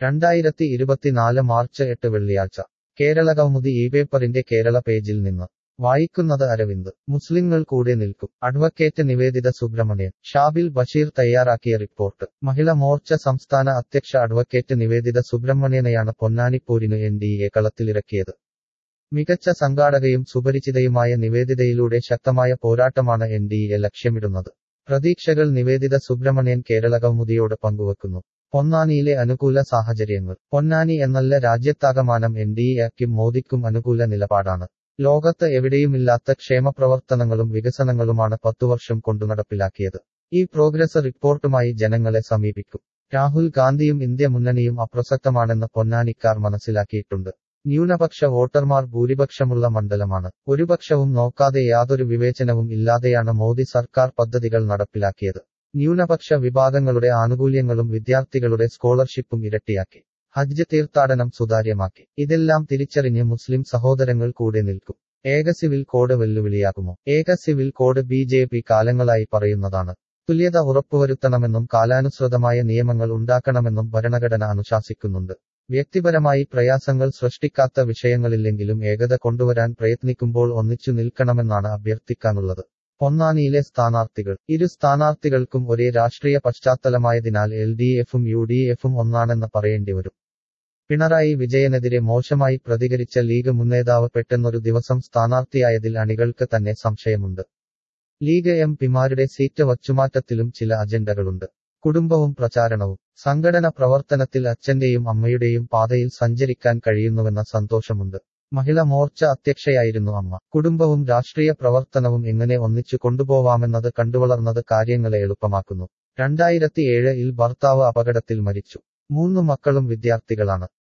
രണ്ടായിരത്തി ഇരുപത്തിനാല് മാർച്ച് എട്ട് വെള്ളിയാഴ്ച കേരളകൗമുദി ഈ പേപ്പറിന്റെ കേരള പേജിൽ നിന്ന് വായിക്കുന്നത് അരവിന്ദ് മുസ്ലിങ്ങൾ കൂടെ നിൽക്കും അഡ്വക്കേറ്റ് നിവേദിത സുബ്രഹ്മണ്യൻ ഷാബിൽ ബഷീർ തയ്യാറാക്കിയ റിപ്പോർട്ട് മഹിള മോർച്ച സംസ്ഥാന അധ്യക്ഷ അഡ്വക്കേറ്റ് നിവേദിത സുബ്രഹ്മണ്യനെയാണ് പൊന്നാനിപ്പോരിനു എൻ ഡി എ കളത്തിലിറക്കിയത് മികച്ച സംഘാടകയും സുപരിചിതയുമായ നിവേദിതയിലൂടെ ശക്തമായ പോരാട്ടമാണ് എൻ ഡി എ ലക്ഷ്യമിടുന്നത് പ്രതീക്ഷകൾ നിവേദിത സുബ്രഹ്മണ്യൻ കേരള കൗമുദിയോട് പങ്കുവെക്കുന്നു പൊന്നാനിയിലെ അനുകൂല സാഹചര്യങ്ങൾ പൊന്നാനി എന്നല്ല രാജ്യത്താകമാനം എൻ ഡി എക്കും മോദിക്കും അനുകൂല നിലപാടാണ് ലോകത്ത് എവിടെയുമില്ലാത്ത ക്ഷേമപ്രവർത്തനങ്ങളും വികസനങ്ങളുമാണ് പത്തുവർഷം കൊണ്ടു നടപ്പിലാക്കിയത് ഈ പ്രോഗ്രസ് റിപ്പോർട്ടുമായി ജനങ്ങളെ സമീപിക്കും രാഹുൽ ഗാന്ധിയും ഇന്ത്യ മുന്നണിയും അപ്രസക്തമാണെന്ന് പൊന്നാനിക്കാർ മനസ്സിലാക്കിയിട്ടുണ്ട് ന്യൂനപക്ഷ വോട്ടർമാർ ഭൂരിപക്ഷമുള്ള മണ്ഡലമാണ് ഒരുപക്ഷവും നോക്കാതെ യാതൊരു വിവേചനവും ഇല്ലാതെയാണ് മോദി സർക്കാർ പദ്ധതികൾ നടപ്പിലാക്കിയത് ന്യൂനപക്ഷ വിഭാഗങ്ങളുടെ ആനുകൂല്യങ്ങളും വിദ്യാർത്ഥികളുടെ സ്കോളർഷിപ്പും ഇരട്ടിയാക്കി ഹജ്ജ് തീർത്ഥാടനം സുതാര്യമാക്കി ഇതെല്ലാം തിരിച്ചറിഞ്ഞ് മുസ്ലിം സഹോദരങ്ങൾ കൂടെ നിൽക്കും ഏക സിവിൽ കോഡ് വെല്ലുവിളിയാകുമോ ഏക civil code B J P കാലങ്ങളായി പറയുന്നതാണ് തുല്യത ഉറപ്പുവരുത്തണമെന്നും കാലാനുസൃതമായ നിയമങ്ങൾ ഉണ്ടാക്കണമെന്നും ഭരണഘടന അനുശാസിക്കുന്നുണ്ട് വ്യക്തിപരമായി പ്രയാസങ്ങൾ സൃഷ്ടിക്കാത്ത വിഷയങ്ങളില്ലെങ്കിലും ഏകത കൊണ്ടുവരാൻ പ്രയത്നിക്കുമ്പോൾ ഒന്നിച്ചു നിൽക്കണമെന്നാണ് അഭ്യർത്ഥിക്കാനുള്ളത് പൊന്നാനിയിലെ സ്ഥാനാർത്ഥികൾ ഇരു സ്ഥാനാർത്ഥികൾക്കും ഒരേ രാഷ്ട്രീയ പശ്ചാത്തലമായതിനാൽ എൽ ഡി എഫും യു ഡി എഫും ഒന്നാണെന്ന് പറയേണ്ടിവരും പിണറായി വിജയനെതിരെ മോശമായി പ്രതികരിച്ച ലീഗ് മുന്നേതാവ് പെട്ടെന്നൊരു ദിവസം സ്ഥാനാർത്ഥിയായതിൽ അണികൾക്ക് തന്നെ സംശയമുണ്ട് ലീഗ് എം പിമാരുടെ സീറ്റ് വച്ചുമാറ്റത്തിലും ചില അജണ്ടകളുണ്ട് കുടുംബവും പ്രചാരണവും സംഘടന പ്രവർത്തനത്തിൽ അച്ഛന്റെയും അമ്മയുടെയും പാതയിൽ സഞ്ചരിക്കാൻ കഴിയുന്നുവെന്ന സന്തോഷമുണ്ട് മഹിള മോർച്ച അധ്യക്ഷയായിരുന്നു അമ്മ കുടുംബവും രാഷ്ട്രീയ പ്രവർത്തനവും എങ്ങനെ ഒന്നിച്ചു കൊണ്ടുപോവാമെന്നത് കണ്ടുവളർന്നത് കാര്യങ്ങളെ എളുപ്പമാക്കുന്നു രണ്ടായിരത്തി ഏഴിൽ ഭർത്താവ് അപകടത്തിൽ മരിച്ചു മൂന്നു മക്കളും വിദ്യാർത്ഥികളാണ്